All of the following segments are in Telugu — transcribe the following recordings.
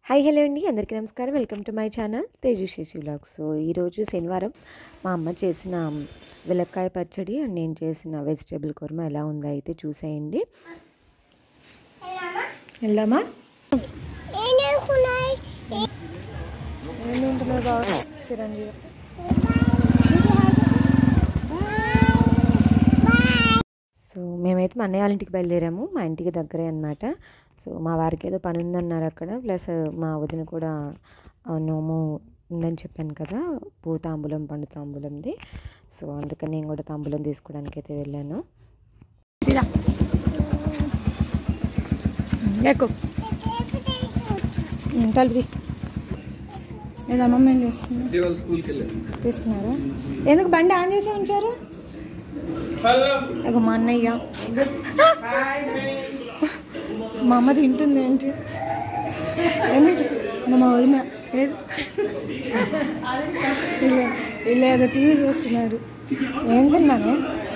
హాయ్ హలో అండి అందరికీ నమస్కారం welcome to my channel Tejaswi vlogs so ఈరోజు శనివారం మా అమ్మ చేసిన వెలక్కాయ పచ్చడి అండ్ నేను చేసిన వెజిటేబుల్ కుర్మా ఎలా ఉందో అయితే చూసేయండి వెళ్దామా చిరంజీవి సో మేమైతే మా అన్నయ్య వాళ్ళ ఇంటికి బయలుదేరాము మా ఇంటికి దగ్గరే అనమాట సో మా వారికి ఏదో పని ఉందన్నారు అక్కడ ప్లస్ మా వదిన కూడా ఆ, నోము ఉందని చెప్పాను కదా పూ తాంబూలం పండు తాంబూలంది సో అందుకని నేను కూడా తాంబూలం తీసుకోవడానికి అయితే వెళ్ళాను ఎక్కువ తలుపు ఏదో అమ్మమ్మ ఏం చేస్తుంది ఇవాళ స్కూల్కి వెళ్ళాను తీస్తున్నారా ఎందుకు బండి ఆన్ చేసి ఉంచారు ఇక మా అన్నయ్య మా అమ్మ తింటుంది ఏంటి ఏమిటి ఇంకా మా వదిన ఏది? ఇలా- ఇలా ఏదో టీవీ చూస్తున్నారు ఏం సినిమానే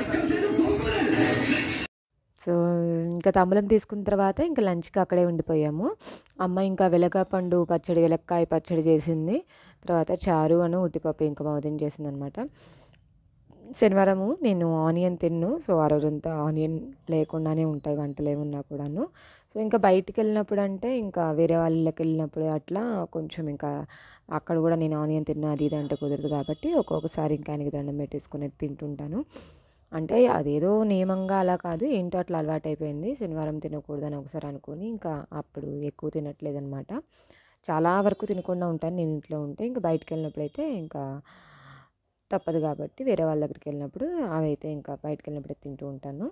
సో ఇంకా తాంబూలం తీసుకున్న తర్వాత ఇంకా లంచ్కి అక్కడే ఉండిపోయాము అమ్మ ఇంకా వెలక పండు పచ్చడి వెలక్కాయ పచ్చడి చేసింది తర్వాత చారు అను ఉట్టిపప్పు ఇంకా మా వదిన చేసింది అనమాట శనివారము నేను ఆనియన్ తిన్ను సో ఆ రోజంతా ఆనియన్ లేకుండానే ఉంటాయి వంటలు ఏమున్నా కూడాను సో ఇంకా బయటికి వెళ్ళినప్పుడు అంటే ఇంకా వేరే వాళ్ళకి వెళ్ళినప్పుడు అట్లా కొంచెం ఇంకా అక్కడ కూడా నేను ఆనియన్ తిన్నా అది ఇది అంటే కుదరదు కాబట్టి ఒక్కొక్కసారి ఇంకా ఆయనకి దండం పెట్టేసుకుని తింటుంటాను అంటే అదేదో నియమంగా అలా కాదు ఏంటో అట్లా అలవాటు అయిపోయింది శనివారం తినకూడదని ఒకసారి అనుకుని ఇంకా అప్పుడు ఎక్కువ తినట్లేదనమాట చాలా వరకు తినకుండా ఉంటాను నేను ఇంట్లో ఉంటే ఇంకా బయటికి వెళ్ళినప్పుడు అయితే ఇంకా తప్పదు కాబట్టి వేరే వాళ్ళ దగ్గరికి వెళ్ళినప్పుడు అవి అయితే ఇంకా బయటకు వెళ్ళినప్పుడు తింటూ ఉంటాను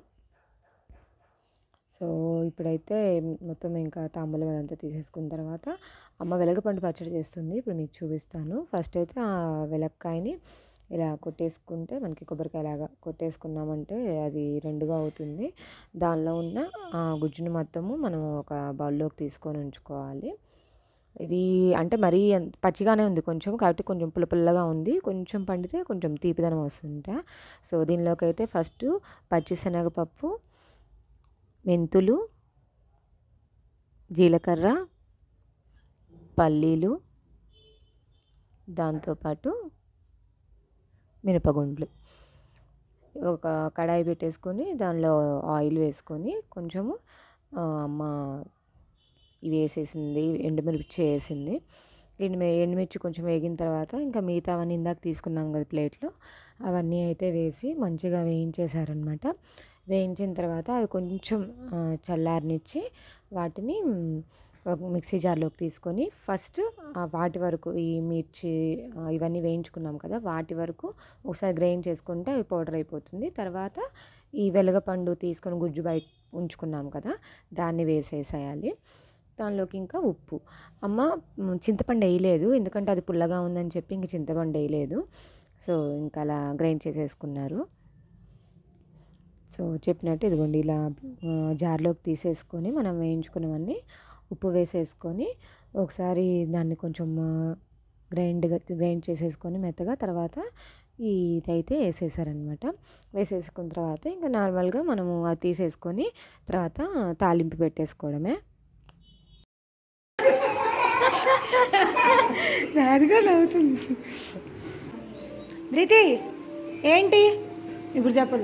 సో ఇప్పుడైతే మొత్తం ఇంకా తాంబూలం అదంతా తీసేసుకున్న తర్వాత అమ్మ వెలగపండు పచ్చడి చేస్తుంది ఇప్పుడు మీకు చూపిస్తాను ఫస్ట్ అయితే ఆ వెలక్కాయని ఇలా కొట్టేసుకుంటే మనకి కొబ్బరికాయ లాగా కొట్టేసుకున్నామంటే అది రెండుగా అవుతుంది దానిలో ఉన్న ఆ గుజ్జును మొత్తము మనం ఒక బౌల్లోకి తీసుకొని ఉంచుకోవాలి ఇది అంటే మరీ అంత పచ్చిగానే ఉంది కొంచెం కాబట్టి కొంచెం పుల్ల పుల్లగా ఉంది కొంచెం పండితే కొంచెం తీపిదనం వస్తుంట సో దీనిలోకి అయితే ఫస్ట్ పచ్చిశనగపప్పు మెంతులు జీలకర్ర పల్లీలు దాంతోపాటు మినపగుండ్లు ఒక కడాయి పెట్టేసుకొని దానిలో ఆయిల్ వేసుకొని కొంచెము ఆ, అమ్మ ఇవి వేసేసింది ఎండుమిర్చి వేసింది ఎండుమి ఎండుమిర్చి కొంచెం వేగిన తర్వాత ఇంకా మిగతా అవన్నీ ఇందాక తీసుకున్నాం కదా ప్లేట్లో అవన్నీ అయితే వేసి మంచిగా వేయించేశారనమాట వేయించిన తర్వాత అవి కొంచెం ఆ, చల్లారనిచ్చి వాటిని మ్, ఒక మిక్సీ జార్లోకి తీసుకొని ఫస్ట్ ఆ వాటి వరకు ఈ మిర్చి ఆ, ఇవన్నీ వేయించుకున్నాం కదా వాటి వరకు ఒకసారి గ్రైండ్ చేసుకుంటే అవి పౌడర్ అయిపోతుంది తర్వాత ఈ వెలగపండు తీసుకొని గుజ్జు బయట ఉంచుకున్నాం కదా దాన్ని వేసేసేయాలి దానిలోకి ఇంకా ఉప్పు అమ్మ మ్, చింతపండు వేయలేదు ఎందుకంటే అది పుల్లగా ఉందని చెప్పి ఇంక చింతపండు వేయలేదు సో ఇంకా అలా గ్రైండ్ చేసేసుకున్నారు సో చెప్పినట్టు ఇదిగోండి ఇలా ఆ, జార్లోకి తీసేసుకొని మనం వేయించుకున్నవన్నీ ఉప్పు వేసేసుకొని ఒకసారి దాన్ని కొంచెం గ్రైండ్గా గ్రైండ్ చేసేసుకొని మెత్తగా తర్వాత ఈ ఇదైతే వేసేసారనమాట వేసేసుకున్న తర్వాత ఇంకా నార్మల్గా మనము అది తీసేసుకొని తర్వాత తాలింపు పెట్టేసుకోవడమే నాదిగా నవ్వుతుంది ధృతి ఏంటి ఇప్పుడు చెప్పదు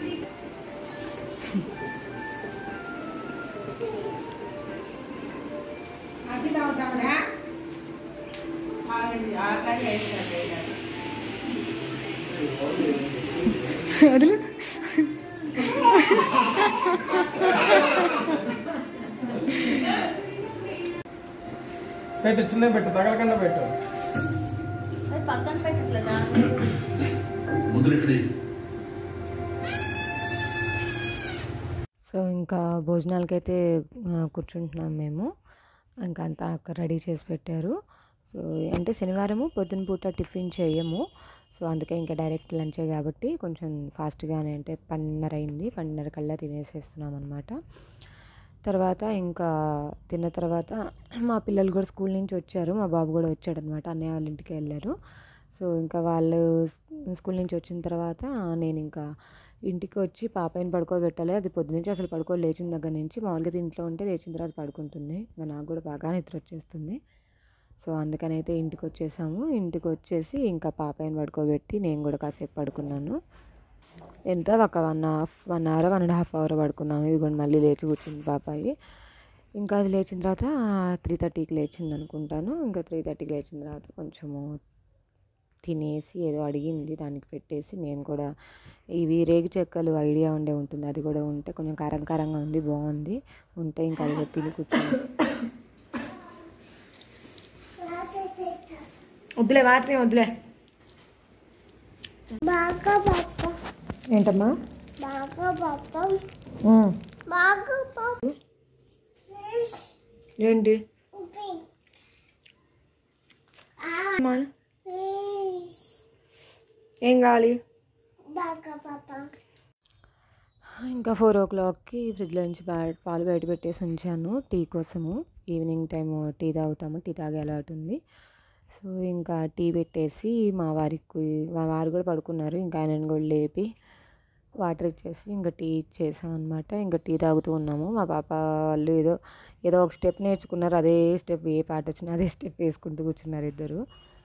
వదిలు పెట్టు చిన్న పెట్టు తగలకుండా పెట్టు ముద్రికుడి సో ఇంకా భోజనాలకైతే ఆ, కూర్చుంటున్నాం మేము ఇంకా అంతా అక్కడ రెడీ చేసి పెట్టారు సో అంటే శనివారము పొద్దున పూట టిఫిన్ చేయము సో అందుకే ఇంకా డైరెక్ట్ లంచే కాబట్టి కొంచెం ఫాస్ట్గానే అంటే పన్నెండున్నర అయింది పన్నెండున్నర కల్లా తినేసేస్తున్నాం అనమాట తర్వాత ఇంకా తిన్న తర్వాత మా పిల్లలు కూడా స్కూల్ నుంచి వచ్చారు మా బాబు కూడా వచ్చాడు అనమాట అన్నయ్య వాళ్ళ ఇంటికి వెళ్ళారు సో ఇంకా వాళ్ళు స్కూల్ నుంచి వచ్చిన తర్వాత నేను ఇంకా ఇంటికి వచ్చి పాపని పడుకోబెట్టాలి అది పొద్దునుంచి అసలు పడుకో లేచిన దగ్గర నుంచి మామూలుగా ఇంట్లో ఉంటే లేచిన తర్వాత పడుకుంటుంది ఇంకా నాకు కూడా బాగా నిద్ర వచ్చేస్తుంది సో అందుకని అయితే ఇంటికి వచ్చేసాము ఇంటికి వచ్చేసి ఇంకా పాపయ్యని పడుకోబెట్టి నేను కూడా కాసేపు పడుకున్నాను ఎంత ఒక one half one hour one and half hour పడుకున్నాము ఇదిగోండి మళ్ళీ లేచి కూర్చుంది పాపాయి ఇంకా అది లేచిన తర్వాత త్రీ థర్టీకి లేచింది అనుకుంటాను ఇంకా త్రీ థర్టీకి లేచిన తర్వాత కొంచెము తినేసి ఏదో అడిగింది దానికి పెట్టేసి నేను కూడా ఇవి రేగి చెక్కలు ఐడియా ఉండే ఉంటుంది అది కూడా ఉంటే కొంచెం కారం కారంగా ఉంది బాగుంది ఉంటే ఇంకా అది కూడా తిని కూర్చుంది వద్దులే వాటిని వద్దులే బాగా పాప ఏంటమ్మా బాగా పాప ఉమ్. బాగా పాప ఏంటి అమ్మా, ఏం కావాలి బాగా పాప ఇంకా ఫోర్ ఓ క్లాక్కి ఫ్రిడ్జ్లో నుంచి బా- పాలు బయట పెట్టేసి ఉంచాను టీ కోసము ఈవినింగ్ టైం టీ తాగుతాము టీ తాగే అలవాటు ఉంది సో ఇంకా టీ పెట్టేసి మా వారికి మా వారు కూడా పడుకున్నారు ఇంకా ఆయనను కూడా లేపి వాటర్ ఇచ్చేసి ఇంకా టీ ఇచ్చేసాం అనమాట ఇంకా టీ తాగుతూ ఉన్నాము మా పాప వాళ్ళు ఏదో ఏదో ఒక స్టెప్ నేర్చుకున్నారు అదే స్టెప్ ఏ పాట వచ్చినా అదే స్టెప్ వేసుకుంటూ కూర్చున్నారు ఇద్దరు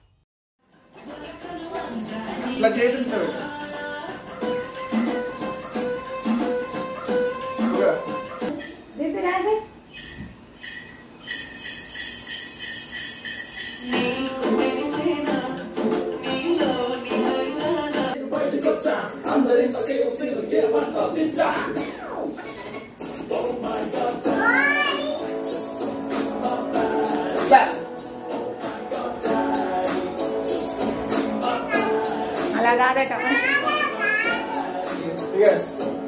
ఇట్లా చేతుంటాడు అలా కాదట Yes.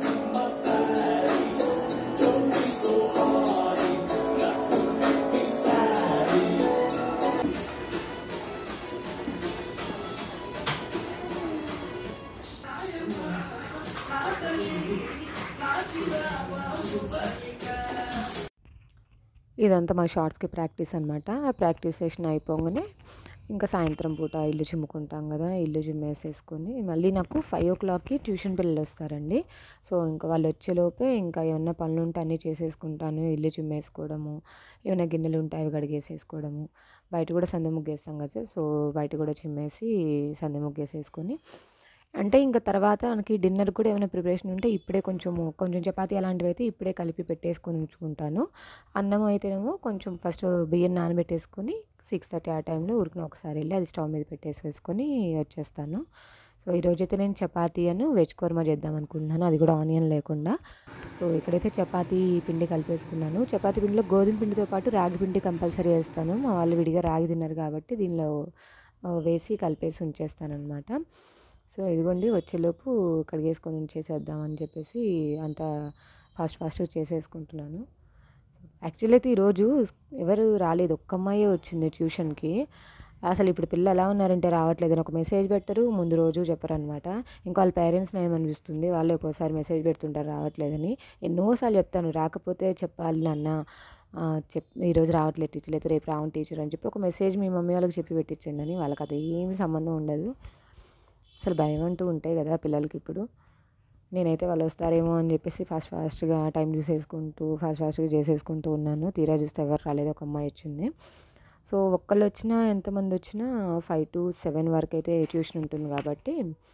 ఇదంతా మా షార్ట్స్కి ప్రాక్టీస్ అనమాట ఆ ప్రాక్టీస్ సెషన్ అయిపోగానే ఇంకా సాయంత్రం పూట ఇల్లు చిమ్ముకుంటాం కదా ఇల్లు చిమ్మేసేసుకొని మళ్ళీ నాకు ఫైవ్ ఓ క్లాక్కి ట్యూషన్ పిల్లలు వస్తారండి సో ఇంకా వాళ్ళు వచ్చేలోపే ఇంకా ఏమన్నా పనులు ఉంటే అన్నీ చేసేసుకుంటాను ఇల్లు చిమ్మేసుకోవడము ఏమైనా గిన్నెలు ఉంటే అవి కడిగేసేసుకోవడము బయట కూడా సందె ముగ్గేస్తాం కదా సో బయట కూడా చిమ్మేసి సందె ముగ్గేసేసుకొని అంటే ఇంకా తర్వాత మనకి డిన్నర్ కూడా ఏమైనా ప్రిపరేషన్ ఉంటే ఇప్పుడే కొంచెము కొంచెం చపాతీ అలాంటివి అయితే ఇప్పుడే కలిపి పెట్టేసుకొని ఉంచుకుంటాను అన్నం అయితేనేమో కొంచెం ఫస్ట్ బియ్యం నానబెట్టేసుకొని సిక్స్ థర్టీ ఆ టైంలో ఉరికిన ఒకసారి వెళ్ళి అది స్టవ్ మీద పెట్టేసేసుకొని వచ్చేస్తాను సో ఈరోజు అయితే నేను చపాతీ అను వెజ్ కుర్మా చేద్దాం అనుకుంటున్నాను అది కూడా ఆనియన్ లేకుండా సో ఇక్కడైతే చపాతీ పిండి కలిపేసుకున్నాను చపాతీ పిండిలో గోధుమ పిండితో పాటు రాగి పిండి కంపల్సరీ వేస్తాను మా వాళ్ళు విడిగా రాగి తిన్నారు కాబట్టి దీనిలో ఆ, వేసి కలిపేసి ఉంచేస్తాను అనమాట సో ఇదిగోండి వచ్చేలోపు కడిగేసుకొని ఉంచేసేద్దామని చెప్పేసి అంత ఫాస్ట్ ఫాస్ట్గా చేసేసుకుంటున్నాను యాక్చువల్లీ అయితే ఈరోజు ఎవరు రాలేదు ఒక్క అమ్మాయే వచ్చింది ట్యూషన్కి అసలు ఇప్పుడు పిల్లలు ఎలా ఉన్నారంటే రావట్లేదు అని ఒక మెసేజ్ పెట్టరు ముందు రోజు చెప్పరనమాట ఇంకా వాళ్ళ పేరెంట్స్ ఏమనిపిస్తుంది వాళ్ళు ఒక్కోసారి మెసేజ్ పెడుతుంటారు రావట్లేదని ఎన్నోసార్లు చెప్తాను రాకపోతే చెప్పాలి నాన్న ఆ, చెప్ ఈరోజు రావట్లేదు టీచర్ అయితే రేపు రావని టీచర్ అని చెప్పి ఒక మెసేజ్ మీ మమ్మీ వాళ్ళకి చెప్పి పెట్టించండి అని వాళ్ళకి అది ఏమి సంబంధం ఉండదు అసలు భయం అంటూ ఉంటాయి కదా పిల్లలకి ఇప్పుడు నేనైతే వాళ్ళు వస్తారేమో అని చెప్పేసి ఫాస్ట్ ఫాస్ట్గా టైం చూసేసుకుంటూ ఫాస్ట్ ఫాస్ట్గా చేసేసుకుంటూ ఉన్నాను తీరా చూస్తే ఎవరు రాలేదు ఒక అమ్మాయి వచ్చింది సో ఒక్కళ్ళు వచ్చినా ఎంతమంది వచ్చినా ఫైవ్ టు సెవెన్ వరకు అయితే ట్యూషన్ ఉంటుంది కాబట్టి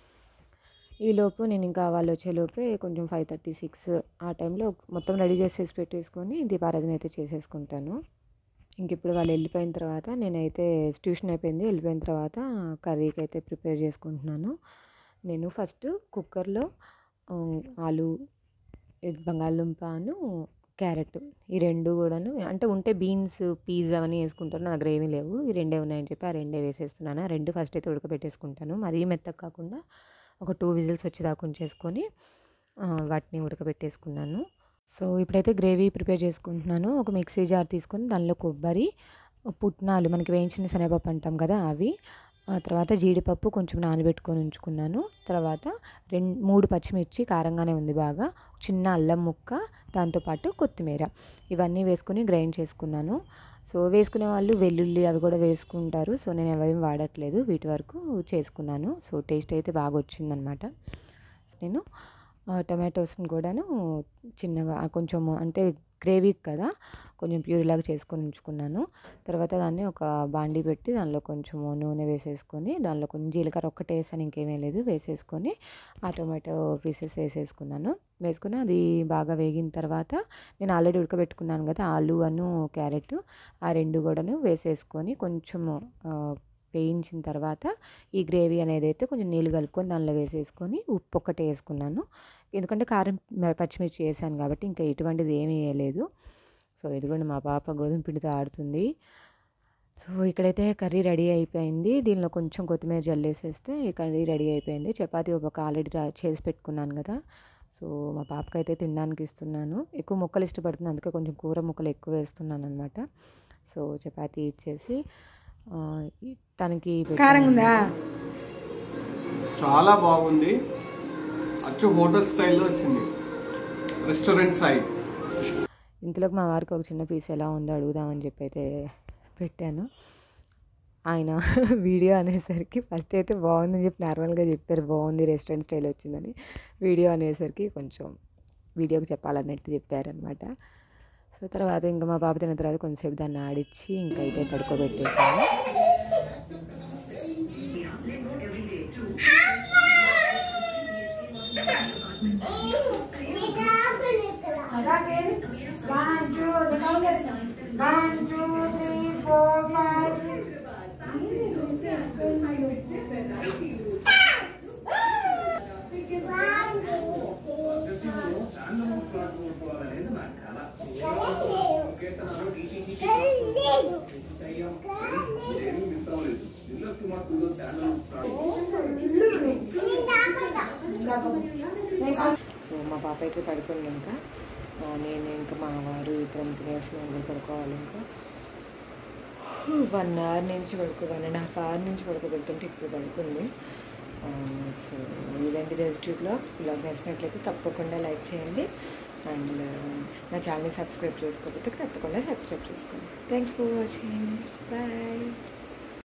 ఈలోపు నేను ఇంకా వాళ్ళు వచ్చేలోపే కొంచెం ఫైవ్ థర్టీ సిక్స్ ఆ టైంలో మొత్తం రెడీ చేసేసి పెట్టేసుకొని దీపారాధన అయితే చేసేసుకుంటాను ఇంక ఇప్పుడు వాళ్ళు వెళ్ళిపోయిన తర్వాత నేనైతే ట్యూషన్ అయిపోయింది వెళ్ళిపోయిన తర్వాత కర్రీకి అయితే ప్రిపేర్ చేసుకుంటున్నాను నేను ఫస్ట్ కుక్కర్లో ఆ, ఆలు ఇది బంగాళదుంపను క్యారెట్ ఈ రెండు కూడాను అంటే ఉంటే బీన్స్ పీజ్ అవన్నీ వేసుకుంటాను నా దగ్గర ఏమీ లేవు ఈ రెండే ఉన్నాయని చెప్పి ఆ రెండే వేసేస్తున్నాను ఆ రెండు ఫస్ట్ అయితే ఉడకబెట్టేసుకుంటాను మరీ మెత్తగా కాకుండా ఒక టూ విజిల్స్ వచ్చేదాకా ఉంచేసుకొని ఆ, వాటిని ఉడకబెట్టేసుకున్నాను సో ఇప్పుడైతే గ్రేవీ ప్రిపేర్ చేసుకుంటున్నాను ఒక మిక్సీ జార్ తీసుకొని దానిలో కొబ్బరి పుట్నాలు మనకి వేయించిన శనగపప్పు అంటాం కదా అవి ఆ తర్వాత జీడిపప్పు కొంచెం నానబెట్టుకొని ఉంచుకున్నాను తర్వాత రెండు మూడు పచ్చిమిర్చి కారంగానే ఉంది బాగా చిన్న అల్లం ముక్క దాంతోపాటు కొత్తిమీర ఇవన్నీ వేసుకుని గ్రైండ్ చేసుకున్నాను సో వేసుకునే వాళ్ళు వెల్లుల్లి అవి కూడా వేసుకుంటారు సో నేను అవేం వాడట్లేదు వీటి వరకు చేసుకున్నాను సో టేస్ట్ అయితే బాగా వచ్చిందనమాట నేను ఆ, టమాటోస్ని కూడాను చిన్నగా ఆ, కొంచెం అంటే గ్రేవీకి కదా కొంచెం ప్యూరీలాగా చేసుకొని ఉంచుకున్నాను తర్వాత దాన్ని ఒక బాండీ పెట్టి దానిలో కొంచెము నూనె వేసేసుకొని దానిలో కొంచెం జీలకర్ర ఒక్కటే వేసాను ఇంకేమీ లేదు వేసేసుకొని ఆ టొమాటో పీసెస్ వేసేసుకున్నాను వేసుకుని అది బాగా వేగిన తర్వాత నేను ఆల్రెడీ ఉడకబెట్టుకున్నాను కదా ఆలు అను క్యారెట్ ఆ రెండు కూడాను వేసేసుకొని కొంచెము ఆ, వేయించిన తర్వాత ఈ గ్రేవీ అనేది అయితే కొంచెం నీళ్ళు కలుపుకొని దానిలో వేసేసుకొని ఉప్పు ఒక్కటే వేసుకున్నాను ఎందుకంటే కారం మ- పచ్చిమిర్చి వేసాను కాబట్టి ఇంకా ఎటువంటిది ఏమీ వేయలేదు సో ఇదిగోండి మా పాప గోధుమ పిండితో ఆడుతుంది సో ఇక్కడైతే కర్రీ రెడీ అయిపోయింది దీనిలో కొంచెం కొత్తిమీర జల్లేసేస్తే ఈ కర్రీ రెడీ అయిపోయింది చపాతీ ఒక ఆల్రెడీ చేసి పెట్టుకున్నాను కదా సో మా పాపకైతే తినడానికి ఇస్తున్నాను ఎక్కువ ముక్కలు ఇష్టపడుతుంది అందుకే కొంచెం కూర ముక్కలు ఎక్కువ వేస్తున్నాను అనమాట సో చపాతీ ఇచ్చేసి ఆ, ఈ- తనకి పెట్టాను. కారంగా ఉందా చాలా బాగుంది అచ్చు హోటల్ స్టైల్లో వచ్చింది రెస్టారెంట్ సైడ్ ఇంతలోకి మా వారికి ఒక చిన్న పీస్ ఎలా ఉందో అడుగుదామని చెప్పి అయితే పెట్టాను ఆయన వీడియో అనేసరికి ఫస్ట్ అయితే బాగుందని చెప్పి నార్మల్గా చెప్పారు బాగుంది రెస్టారెంట్ స్టైల్ వచ్చిందని వీడియో అనేసరికి కొంచెం వీడియోకి చెప్పాలన్నట్టు చెప్పారనమాట సో తర్వాత ఇంకా మా పాప తిన్న తర్వాత కొంచెంసేపు దాన్ని ఆడిచ్చి ఇంకా అయితే పడుకోబెట్టేసాను one two one two three four five so మా పాప అయితే పడుకుంది ఇంకా ఆ, నేను ఇంకా మా వారు ఇద్దరం తినేసి మేము పడుకోవాలి ఇంకా వన్ అవర్ నుంచి పడుకో వన్ అండ్ హాఫ్ అవర్ నుంచి పడుకోబెడుతుంటే ఇప్పుడు పడుకుంది ఆ, సో ఇదండి రెస్ట్ బ్లాగ్ బ్లాగ్ నచ్చినట్లయితే తప్పకుండా లైక్ చేయండి అండ్ నా ఛానల్ని సబ్స్క్రైబ్ చేసుకోకపోతే తప్పకుండా సబ్స్క్రైబ్ చేసుకోండి థ్యాంక్స్ ఫర్ వాచింగ్ బాయ్